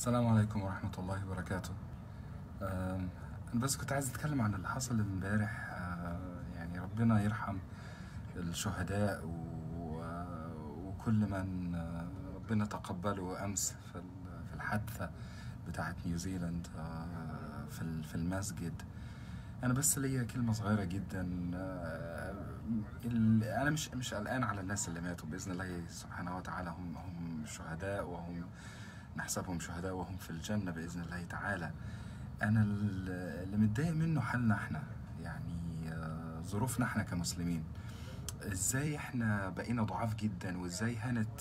السلام عليكم ورحمة الله وبركاته آم، أنا بس كنت عايز أتكلم عن اللي حصل امبارح آه، يعني ربنا يرحم الشهداء و- وكل من آه، ربنا تقبله أمس في ال- في الحادثة بتاعت نيوزيلاند آه، في ال- في المسجد أنا بس ليا كلمة صغيرة جدا آه، ال- أنا مش مش قلقان على الناس اللي ماتوا بإذن الله سبحانه وتعالى هم هم شهداء وهم نحسبهم شهداء وهم في الجنة بإذن الله تعالى أنا ال- اللي متضايق منه حالنا إحنا يعني آه، ظروفنا إحنا كمسلمين إزاي إحنا بقينا ضعاف جدا وإزاي هانت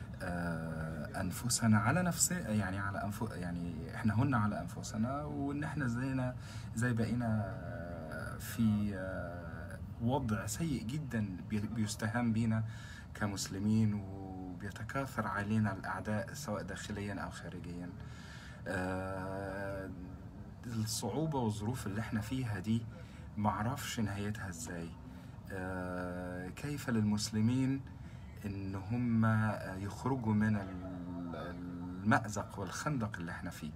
آه، أنفسنا على نفسنا يعني على أنف يعني إحنا هن على أنفسنا وإن إحنا زينا زي بقينا آه، في آه، وضع سيء جدا بي- بيستهان بينا كمسلمين وبيتكاثر علينا الأعداء سواء داخليا أو خارجيا آه، الصعوبة والظروف اللي احنا فيها دي معرفش نهايتها ازاي آه، كيف للمسلمين ان هم يخرجوا من ال- المأزق والخندق اللي احنا فيه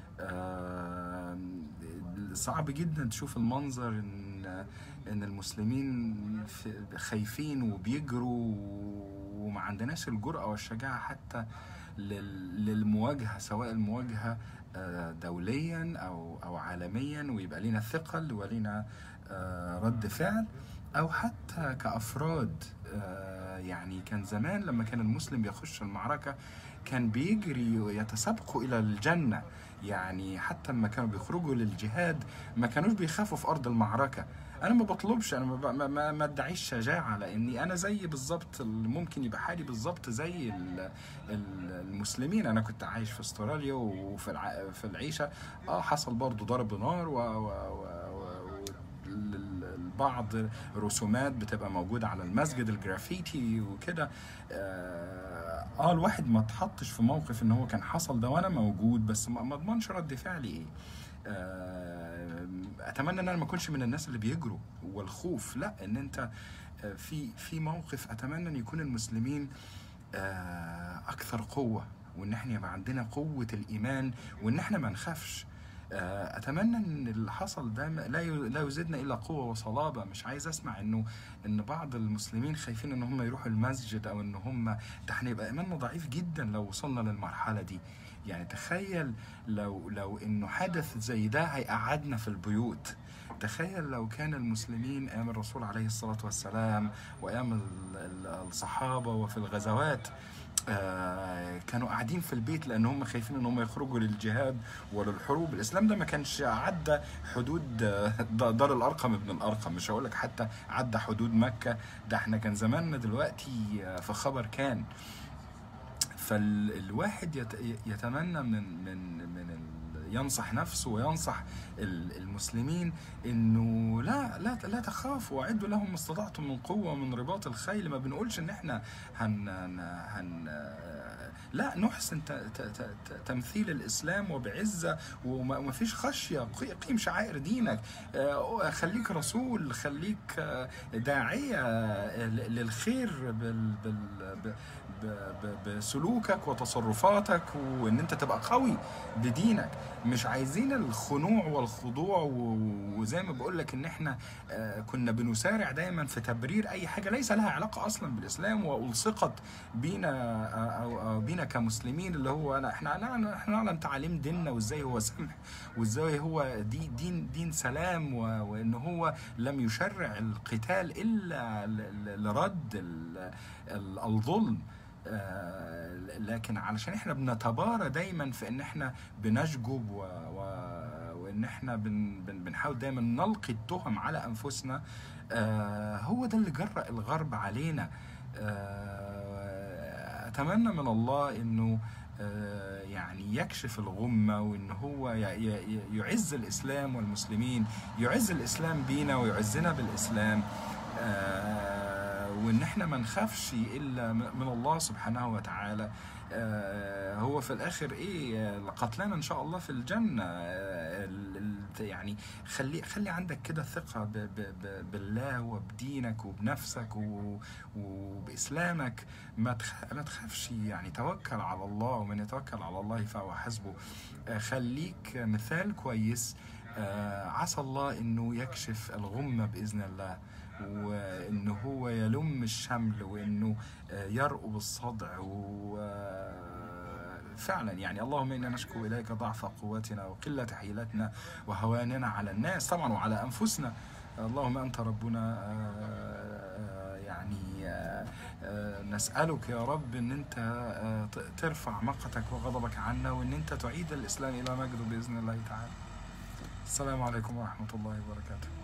آه، صعب جدا تشوف المنظر ان ان المسلمين في- خايفين وبيجروا وما عندناش الجرأة والشجاعة حتى لل- للمواجهة سواء المواجهة آه، دوليا او او عالميا ويبقى لنا ثقل ولنا آه، رد فعل او حتى كافراد آه، يعني كان زمان لما كان المسلم بيخش المعركة كان بيجري ويتسابقوا الى الجنة يعني حتى لما كانوا بيخرجوا للجهاد ما كانوش بيخافوا في ارض المعركة انا ما بطلبش انا ما ب- ما- ما ما ادعيش شجاعة لاني انا زي بالظبط ممكن يبقى حالي بالظبط زي ال- ال- المسلمين انا كنت عايش في استراليا وفي الع... في العيشه اه حصل برضو ضرب نار و, و... و... و... ال- ال- البعض رسومات بتبقى موجودة على المسجد الجرافيتي وكده اه آه، الواحد ما اتحطش في موقف ان هو كان حصل ده وانا موجود بس ما ما اضمنش رد فعلي ايه آه، اتمنى ان انا ما اكونش من الناس اللي بيجروا والخوف لا ان انت آه، في في موقف اتمنى ان يكون المسلمين آه، اكثر قوه وان احنا يبقى عندنا قوه الايمان وان احنا ما نخافش آه، اتمنى ان اللي حصل ده ما- لا ي- لا يزيدنا الا قوه وصلابه مش عايز اسمع انه ان بعض المسلمين خايفين ان هم يروحوا المسجد او ان هم ده احنا يبقى ايماننا ضعيف جدا لو وصلنا للمرحله دي يعني تخيل لو لو انه حدث زي ده هيقعدنا في البيوت تخيل لو كان المسلمين ايام الرسول عليه الصلاه والسلام وايام ال- ال- الصحابه وفي الغزوات آه، كانوا قاعدين في البيت لان هم خايفين ان هم يخرجوا للجهاد وللحروب الاسلام ده ما كانش عدى حدود آه، د- دار الارقم ابن الارقم مش هقول لك حتى عدى حدود مكه ده احنا كان زماننا دلوقتي آه، في خبر كان فالواحد يت- يتمنى من من من ال- ينصح نفسه وينصح ال- المسلمين انه لا لا لا تخافوا واعدوا لهم ما استطعتم من قوه من رباط الخيل ما بنقولش ان احنا هن هن, هن لا نحسن ت- ت- ت- ت- تمثيل الاسلام وبعزه وما وما فيش خشيه قي- قيم شعائر دينك آه، خليك رسول خليك آه، داعيه آه، ل- للخير بال بال ب- ب- ب- بسلوكك وتصرفاتك وان انت تبقى قوي بدينك مش عايزين الخنوع والخضوع و- وزي ما بقول لك ان احنا آه، كنا بنسارع دايما في تبرير اي حاجه ليس لها علاقه اصلا بالاسلام والصقت بينا آه، او أو بينا كمسلمين اللي هو أنا احنا نعلم احنا نعلم تعاليم ديننا وازاي هو سمح وازاي هو دي دين دين سلام و- وان هو لم يشرع القتال الا ل- ل- لرد ال- ال- الظلم آه، لكن علشان احنا بنتبارى دايما في ان احنا بنشجب و... و... وان احنا بن... بن... بنحاول دايما نلقي التهم على انفسنا آه، هو ده اللي جرأ الغرب علينا آه، اتمنى من الله انه آه، يعني يكشف الغمة وإن هو ي- ي- يعز الإسلام والمسلمين يعز الإسلام بينا ويعزنا بالإسلام آه، وان احنا ما نخافش الا من الله سبحانه وتعالى آه، هو في الاخر ايه قتلنا ان شاء الله في الجنه آه، ال- ال- يعني خلي خلي عندك كده ثقه ب ب ب بالله وبدينك وبنفسك و- وباسلامك ما تخ- ما تخافش يعني توكل على الله ومن يتوكل على الله فهو حسبه آه، خليك مثال كويس آه، عسى الله انه يكشف الغمه باذن الله وانه هو يلم الشمل وانه آه، يرقب الصدع وفعلا يعني اللهم انا نشكو اليك ضعف قوتنا وقله حيلتنا وهواننا على الناس طبعا وعلى انفسنا اللهم انت ربنا آه، يعني آه، آه، نسالك يا رب ان انت آه، ت- ترفع مقتك وغضبك عنا وان انت تعيد الاسلام الى مجده باذن الله تعالى السلام عليكم ورحمه الله وبركاته